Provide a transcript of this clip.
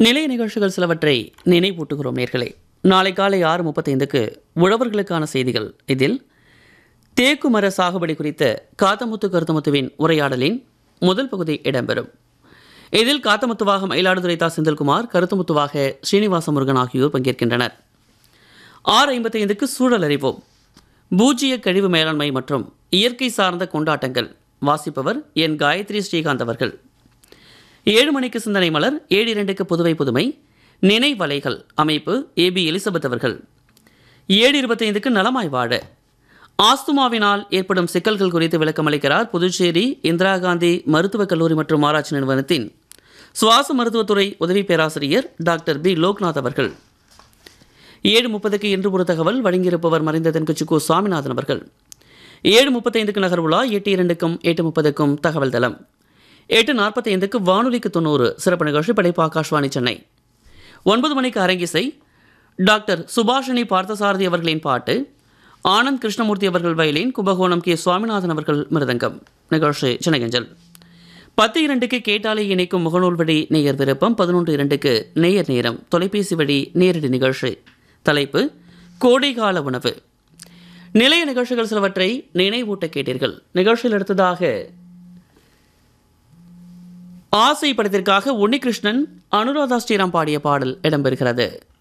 நிலைய நிகழ்ச்சிகள் சிலவற்றை நினைவூட்டுகிறோம் நேர்களே நாளை காலை ஆறு முப்பத்தைந்துக்கு உழவர்களுக்கான செய்திகள் இதில் தேக்கு மர சாகுபடி குறித்த காத்தமுத்து கருத்தமுத்துவின் உரையாடலின் முதல் பகுதி இடம்பெறும் இதில் காத்தமுத்துவாக மயிலாடுதுறை தா செந்தில்குமார் கருத்துமுத்துவாக ஸ்ரீனிவாச முருகன் ஆகியோர் பங்கேற்கின்றனர் ஆறு ஐம்பத்தைந்துக்கு சூழல் அறிவோம் பூஜ்ய கழிவு மேலாண்மை மற்றும் இயற்கை சார்ந்த கொண்டாட்டங்கள் வாசிப்பவர் என் காயத்ரி ஸ்ரீகாந்த் அவர்கள் ஏழு மணிக்கு சிந்தனை மலர் ஏழு இரண்டுக்கு புதுவை புதுமை நினைவலைகள் அமைப்பு ஏபி எலிசபெத் அவர்கள் ஏழு இருபத்தைந்துக்கு நலமாய் வாழ ஆஸ்துமாவினால் ஏற்படும் சிக்கல்கள் குறித்து விளக்கமளிக்கிறார் புதுச்சேரி இந்திரா காந்தி மருத்துவக் கல்லூரி மற்றும் ஆராய்ச்சி நிறுவனத்தின் சுவாச மருத்துவத்துறை உதவி பேராசிரியர் டாக்டர் பி லோக்நாத் அவர்கள் ஏழு முப்பதுக்கு இன்று ஒரு தகவல் வழங்கியிருப்பவர் மறைந்த தென்கட்சிக்கோ சுவாமிநாதன் அவர்கள் ஏழு முப்பத்தைந்துக்கு நகர் உலா எட்டு இரண்டுக்கும் எட்டு முப்பதுக்கும் தகவல் தளம் எட்டு நாற்பத்தைந்துக்கு வானொலிக்கு தொண்ணூறு சிறப்பு நிகழ்ச்சி படைப்பு ஆகாஷ்வாணி சென்னை ஒன்பது மணிக்கு அரங்கிசை டாக்டர் சுபாஷினி பார்த்தசாரதி அவர்களின் பாட்டு ஆனந்த் கிருஷ்ணமூர்த்தி அவர்கள் வயலின் கும்பகோணம் கே சுவாமிநாதன் அவர்கள் மிருதங்கம் நிகழ்ச்சி சென்னையஞ்சல் பத்து இரண்டுக்கு கேட்டாலே இணைக்கும் முகநூல் வழி நேயர் விருப்பம் பதினொன்று இரண்டுக்கு நேயர் நேரம் தொலைபேசி வழி நேரடி நிகழ்ச்சி தலைப்பு கோடைகால உணவு நிலைய நிகழ்ச்சிகள் சிலவற்றை நினைவூட்ட கேட்டீர்கள் நிகழ்ச்சியில் அடுத்ததாக ஆசை படத்திற்காக உன்னிகிருஷ்ணன் அனுராதா ஸ்ரீராம் பாடிய பாடல் இடம்பெறுகிறது